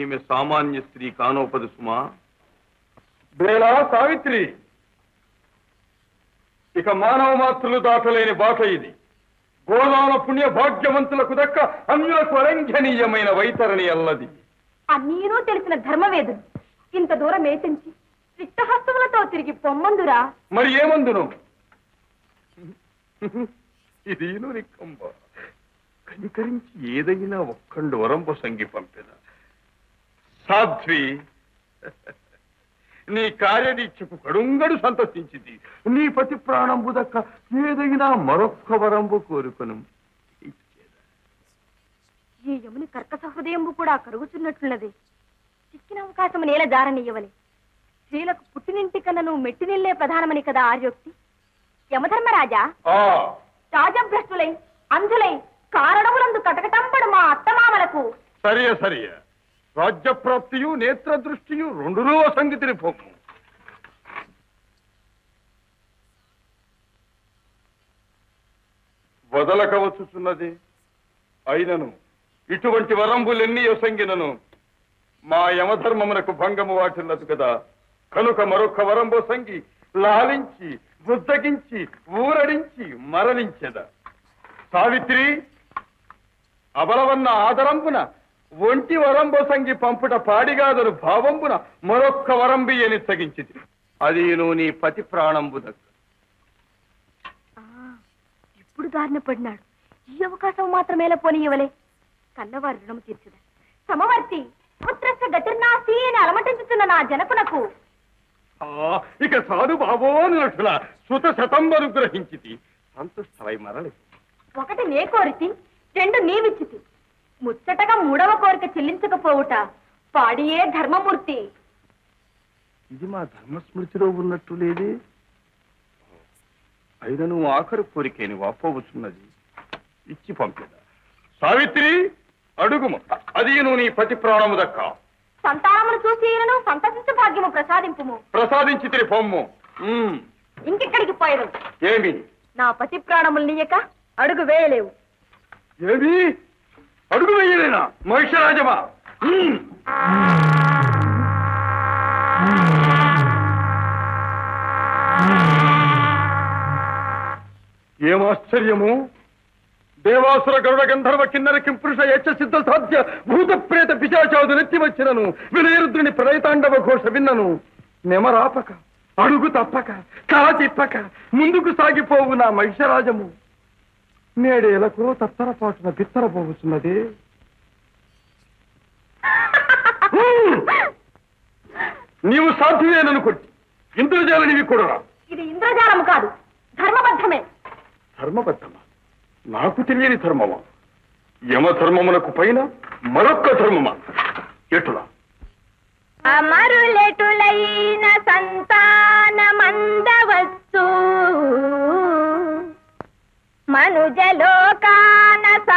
ఈమె సామాన్య స్త్రీ కానోపదు సుమా బేలా సావిత్రి ఇక మానవ మాత్రులు దాటలేని బాట ఇది గోదాన పుణ్య భాగ్యవంతులకు దక్క అన్యులకు అలంఘనీయమైన వైతరణి అల్లది అన్నీనూ తెలిసిన ధర్మవేదుడు ఇంత దూరం ఏతించి రిక్తహస్తములతో తిరిగి పొమ్మందురా మరి ఏమందును ఇది నిక్కంబ కనికరించి ఏదైనా ఒక్కండు వరంబ సంగి పంపిన సాధ్వి నీ కార్యదీక్షకు కడుంగడు సంతోషించింది నీ పతి ప్రాణంబు దక్క ఏదైనా మరొక్క వరంబు కోరుకును ఇచ్చేదా. ఈ యముని కర్కస హృదయంబు కూడా కరుగుచున్నట్లున్నది చిక్కిన అవకాశం నేల జారనీయవలే స్త్రీలకు పుట్టినింటి కన్నను మెట్టినిల్లే ప్రధానమని కదా ఆర్యోక్తి యమధర్మరాజా ఆ రాజభ్రష్టులై అంధులై కారణములందు కటకటంపడు మా అత్తమామలకు సరియ సరియ రాజ్యప్రాప్తియు నేత్రదృష్టియు రెండునూ సంగతిని పోపు వదలక వచ్చుచున్నది అయినను ఇటువంటి వరంబులెన్ని యొసంగినను మా యమధర్మమునకు భంగము వాటిల్లదు కదా కనుక మరొక వరంబు సంగి లాలించి బుద్ధగించి ఊరడించి మరణించెద సావిత్రి అబలవన్న ఆదరంబున ఒంటి వరంబొసంగి పంపుట పాడిగాదను భావంబున మరొక్క వరంబి అని తగించింది అది నువ్వు నీ పతి ప్రాణంబు దక్క ఆ, ఇప్పుడు దారిన పడినాడు ఈ అవకాశం మాత్రమేలా పోనీయవలే కన్నవారి రుణము తీర్చుదా సమవర్తి పుత్రస్య గతిర్నాస్తి అని అలమటించుతున్న నా జనకునకు ఆ, ఇక సాధు బాబో అన్నట్ల సుత శతంబరు గ్రహించింది సంతుష్టమై మరలి ఒకటి నే కోరితి రెండు నీవిచ్చితి ముచ్చటగా మూడవ కోరిక చెల్లించకపోవుట పాడియే ధర్మమూర్తి ఇది మా ధర్మస్మృతిలో ఉన్నట్టు లేదే అయినను ఆఖరు కోరికేని వాపోవచ్చున్నది ఇచ్చి పంపిదా సావిత్రి అడుగుము అది నువ్వు నీ పతి ప్రాణము దక్క సంతానమును చూసి ఈయనను సంతసించు భాగ్యము ప్రసాదింపుము ప్రసాదించి తిరి పొమ్ము ఉమ్, ఇంకెక్కడికి పోయదు ఏమి నా పతి ప్రాణములు నీయక అడుగు వేయలేవు ఏమి అడుగు వెయ్యలేనా మహిషరాజమా ఉమ్. ఏమాశ్చర్యము దేవాసుర గరుడ గంధర్వ కిన్నర కింపురుష యచ్చ సిద్ధ సాధ్య భూత ప్రేత పిశాచాదు నెత్తి వచ్చినను వినయరుద్రుని ప్రళయతాండవ ఘోష విన్నను నెమరాపక అడుగు తప్పక కళ తిప్పక ముందుకు సాగిపోవు నా మహిషరాజము నేడేలకు తత్తరపాటున బిత్తరపోవచ్చున్నది నీవు సాధ్యమేననుకుంటి ఇంద్రజాలనివి కూడా ఇది ఇంద్రజాలము కాదు ధర్మబద్ధమే ధర్మబద్ధమా నాకు తెలియని ధర్మమా యమధర్మమునకు పైన మరొక్క ధర్మమా ఎటులా అమరులెటులైన సంతానమందవచ్చు మనుజలోకాన